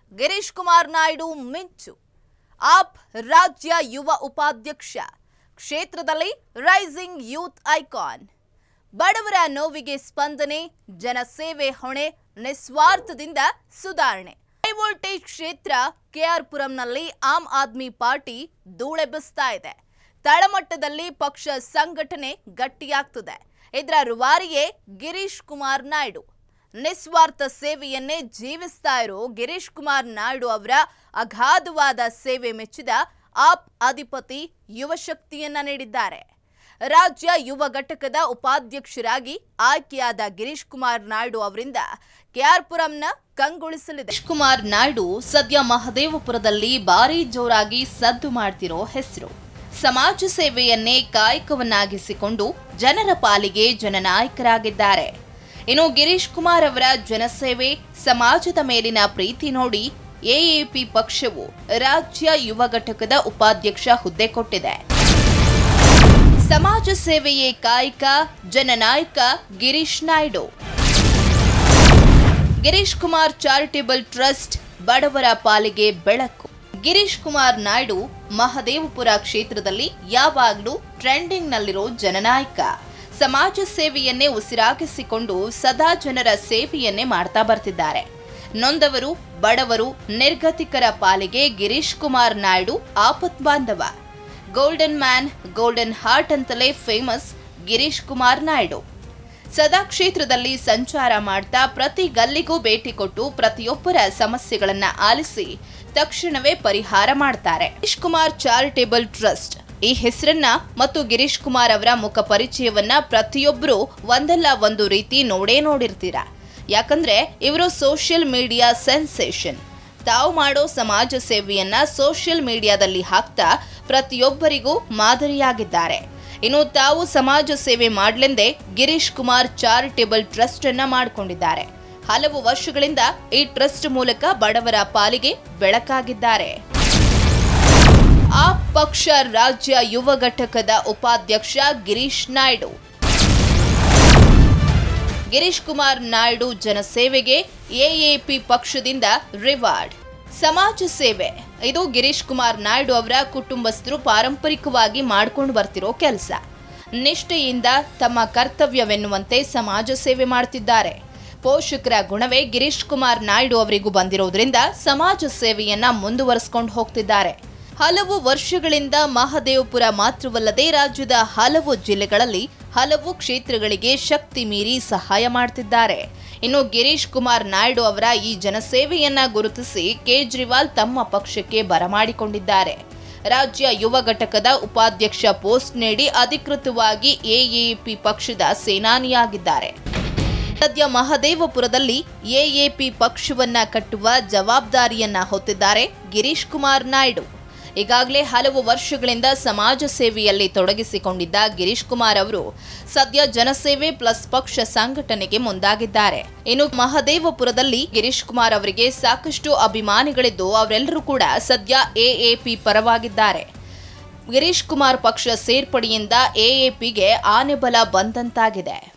ಗಿರೀಶ್ ಕುಮಾರ್ ನಾಯ್ಡು ಮಿಂಚು ಆಪ್ ರಾಜ್ಯ ಯುವ ಉಪಾಧ್ಯಕ್ಷ ಕ್ಷೇತ್ರದಲ್ಲಿ ರೈಸಿಂಗ್ ಯೂತ್ ಐಕಾನ್ ಬಡವರ ನೋವಿಗೆ ಸ್ಪಂದನೆ ಜನಸೇವೆ ಹೊಣೆ ನಿಸ್ವಾರ್ಥದಿಂದ ಸುಧಾರಣೆ ಹೈ ವೋಲ್ಟೇಜ್ ಕ್ಷೇತ್ರ ಕೆಆರ್ಪುರಂನಲ್ಲಿ ಆಮ್ ಆದ್ಮಿ ಪಾರ್ಟಿ ಧೂಳೆಬ್ಬಿಸ್ತಾ ಇದೆ ತಳಮಟ್ಟದಲ್ಲಿ ಪಕ್ಷ ಸಂಘಟನೆ ಗಟ್ಟಿಯಾಗ್ತದೆ ಇದರ ರೂವಾರಿಯೇ ಗಿರೀಶ್ ಕುಮಾರ್ ನಾಯ್ಡು ನಿಸ್ವಾರ್ಥ ಸೇವೆಯನ್ನೇ ಜೀವಿಸ್ತಾ ಇರೋ ಗಿರೀಶ್ ಕುಮಾರ್ ನಾಯ್ಡು ಅವರ ಅಗಾಧವಾದ ಸೇವೆ ಮೆಚ್ಚಿದ ಆಪ್ ಅಧಿಪತಿ ಯುವ ಶಕ್ತಿಯನ್ನ ನೀಡಿದ್ದಾರೆ ರಾಜ್ಯ ಯುವ ಘಟಕದ ಉಪಾಧ್ಯಕ್ಷರಾಗಿ ಆಯ್ಕೆಯಾದ ಗಿರೀಶ್ ಕುಮಾರ್ ನಾಯ್ಡು ಅವರಿಂದ ಕೆಆರ್ಪುರಂನ ಕಂಗೊಳಿಸಲಿದೆ ಗಿರೀಶ್ ಕುಮಾರ್ ನಾಯ್ಡು ಸದ್ಯ ಮಹದೇವಪುರದಲ್ಲಿ ಭಾರಿ ಜೋರಾಗಿ ಸದ್ದು ಮಾಡ್ತಿರೋ ಹೆಸರು ಸಮಾಜ ಸೇವೆಯನ್ನೇ ಕಾಯಕವನ್ನಾಗಿಸಿಕೊಂಡು ಜನರ ಪಾಲಿಗೆ ಜನನಾಯಕರಾಗಿದ್ದಾರೆ ಇನ್ನು ಗಿರೀಶ್ ಕುಮಾರ್ ಅವರ ಜನಸೇವೆ ಸಮಾಜದ ಮೇಲಿನ ಪ್ರೀತಿ ನೋಡಿ ಎಎಪಿ ಪಕ್ಷವು ರಾಜ್ಯ ಯುವ ಘಟಕದ ಉಪಾಧ್ಯಕ್ಷ ಹುದ್ದೆ ಕೊಟ್ಟಿದೆ ಸಮಾಜ ಸೇವೆಯೇ ಕಾಯಕ ಜನನಾಯಕ ಗಿರೀಶ್ ನಾಯ್ಡು ಗಿರೀಶ್ ಕುಮಾರ್ ಚಾರಿಟೇಬಲ್ ಟ್ರಸ್ಟ್ ಬಡವರ ಪಾಲಿಗೆ ಬೆಳಕು ಗಿರೀಶ್ ಕುಮಾರ್ ನಾಯ್ಡು ಮಹದೇವಪುರ ಕ್ಷೇತ್ರದಲ್ಲಿ ಯಾವಾಗಲೂ ಟ್ರೆಂಡಿಂಗ್ನಲ್ಲಿರೋ ಜನನಾಯಕ ಸಮಾಜ ಸೇವೆಯನ್ನೇ ಉಸಿರಾಗಿಸಿಕೊಂಡು ಸದಾ ಜನರ ಸೇವೆಯನ್ನೇ ಮಾಡ್ತಾ ಬರ್ತಿದ್ದಾರೆ ನೊಂದವರು ಬಡವರು ನಿರ್ಗತಿಕರ ಪಾಲಿಗೆ ಗಿರೀಶ್ ಕುಮಾರ್ ನಾಯ್ಡು ಆಪತ್ ಬಾಂಧವ ಗೋಲ್ಡನ್ ಮ್ಯಾನ್ ಗೋಲ್ಡನ್ ಹಾರ್ಟ್ ಅಂತಲೇ ಫೇಮಸ್ ಗಿರೀಶ್ ಕುಮಾರ್ ನಾಯ್ಡು ಸದಾ ಕ್ಷೇತ್ರದಲ್ಲಿ ಸಂಚಾರ ಮಾಡ್ತಾ ಪ್ರತಿ ಗಲ್ಲಿಗೂ ಭೇಟಿ ಕೊಟ್ಟು ಪ್ರತಿಯೊಬ್ಬರ ಸಮಸ್ಯೆಗಳನ್ನ ಆಲಿಸಿ ತಕ್ಷಣವೇ ಪರಿಹಾರ ಮಾಡ್ತಾರೆ ಗಿರೀಶ್ ಕುಮಾರ್ ಚಾರಿಟೇಬಲ್ ಟ್ರಸ್ಟ್ ಈ ಹೆಸರನ್ನ ಮತ್ತು ಗಿರೀಶ್ ಕುಮಾರ್ ಅವರ ಮುಖ ಪರಿಚಯವನ್ನ ಪ್ರತಿಯೊಬ್ಬರು ಒಂದಲ್ಲ ಒಂದು ರೀತಿ ನೋಡೇ ನೋಡಿರ್ತೀರಾ ಯಾಕಂದ್ರೆ ಇವರು ಸೋಷಿಯಲ್ ಮೀಡಿಯಾ ಸೆನ್ಸೇಷನ್ ತಾವು ಮಾಡೋ ಸಮಾಜ ಸೇವೆಯನ್ನ ಸೋಷಿಯಲ್ ಮೀಡಿಯಾದಲ್ಲಿ ಹಾಕ್ತಾ ಪ್ರತಿಯೊಬ್ಬರಿಗೂ ಮಾದರಿಯಾಗಿದ್ದಾರೆ ಇನ್ನು ತಾವು ಸಮಾಜ ಸೇವೆ ಮಾಡ್ಲೆಂದೇ ಗಿರೀಶ್ ಕುಮಾರ್ ಚಾರಿಟೇಬಲ್ ಟ್ರಸ್ಟ್ ಅನ್ನ ಮಾಡಿಕೊಂಡಿದ್ದಾರೆ ಹಲವು ವರ್ಷಗಳಿಂದ ಈ ಟ್ರಸ್ಟ್ ಮೂಲಕ ಬಡವರ ಪಾಲಿಗೆ ಬೆಳಕಾಗಿದ್ದಾರೆ ಆ ಪಕ್ಷ ರಾಜ್ಯ ಯುವ ಘಟಕದ ಉಪಾಧ್ಯಕ್ಷ ಗಿರೀಶ್ ನಾಯ್ಡು ಗಿರೀಶ್ ಕುಮಾರ್ ನಾಯ್ಡು ಜನಸೇವೆಗೆ ಎಎಪಿ ಪಕ್ಷದಿಂದ ರಿವಾರ್ಡ್ ಸಮಾಜ ಸೇವೆ ಇದು ಗಿರೀಶ್ ಕುಮಾರ್ ನಾಯ್ಡು ಅವರ ಕುಟುಂಬಸ್ಥರು ಪಾರಂಪರಿಕವಾಗಿ ಮಾಡ್ಕೊಂಡು ಬರ್ತಿರೋ ಕೆಲಸ ನಿಷ್ಠೆಯಿಂದ ತಮ್ಮ ಕರ್ತವ್ಯವೆನ್ನುವಂತೆ ಸಮಾಜ ಸೇವೆ ಮಾಡ್ತಿದ್ದಾರೆ ಪೋಷಕರ ಗುಣವೇ ಗಿರೀಶ್ ಕುಮಾರ್ ನಾಯ್ಡು ಅವರಿಗೂ ಬಂದಿರೋದ್ರಿಂದ ಸಮಾಜ ಸೇವೆಯನ್ನ ಮುಂದುವರಿಸಿಕೊಂಡು ಹೋಗ್ತಿದ್ದಾರೆ ಹಲವು ವರ್ಷಗಳಿಂದ ಮಹದೇವಪುರ ಮಾತ್ರವಲ್ಲದೆ ರಾಜ್ಯದ ಹಲವು ಜಿಲ್ಲೆಗಳಲ್ಲಿ ಹಲವು ಕ್ಷೇತ್ರಗಳಿಗೆ ಶಕ್ತಿ ಮೀರಿ ಸಹಾಯ ಮಾಡ್ತಿದ್ದಾರೆ ಇನ್ನು ಗಿರೀಶ್ ಕುಮಾರ್ ನಾಯ್ಡು ಅವರ ಈ ಜನಸೇವೆಯನ್ನ ಗುರುತಿಸಿ ಕೇಜ್ರಿವಾಲ್ ತಮ್ಮ ಪಕ್ಷಕ್ಕೆ ಬರಮಾಡಿಕೊಂಡಿದ್ದಾರೆ ರಾಜ್ಯ ಯುವ ಘಟಕದ ಉಪಾಧ್ಯಕ್ಷ ಪೋಸ್ಟ್ ನೀಡಿ ಅಧಿಕೃತವಾಗಿ ಎಎಪಿ ಪಕ್ಷದ ಸೇನಾನಿಯಾಗಿದ್ದಾರೆ ಸದ್ಯ ಮಹದೇವಪುರದಲ್ಲಿ ಎಎಪಿ ಪಕ್ಷವನ್ನ ಕಟ್ಟುವ ಜವಾಬ್ದಾರಿಯನ್ನ ಹೊತ್ತಿದ್ದಾರೆ ಗಿರೀಶ್ ಕುಮಾರ್ ನಾಯ್ಡು ಈಗಾಗಲೇ ಹಲವು ವರ್ಷಗಳಿಂದ ಸಮಾಜ ಸೇವೆಯಲ್ಲಿ ತೊಡಗಿಸಿಕೊಂಡಿದ್ದ ಗಿರೀಶ್ ಕುಮಾರ್ ಅವರು ಸದ್ಯ ಜನಸೇವೆ ಪ್ಲಸ್ ಪಕ್ಷ ಸಂಘಟನೆಗೆ ಮುಂದಾಗಿದ್ದಾರೆ ಇನ್ನು ಮಹದೇವಪುರದಲ್ಲಿ ಗಿರೀಶ್ ಕುಮಾರ್ ಅವರಿಗೆ ಸಾಕಷ್ಟು ಅಭಿಮಾನಿಗಳಿದ್ದು ಅವರೆಲ್ಲರೂ ಕೂಡ ಸದ್ಯ ಎಎಪಿ ಪರವಾಗಿದ್ದಾರೆ ಗಿರೀಶ್ ಕುಮಾರ್ ಪಕ್ಷ ಸೇರ್ಪಡೆಯಿಂದ ಎಎಪಿಗೆ ಆನೆ ಬಲ ಬಂದಂತಾಗಿದೆ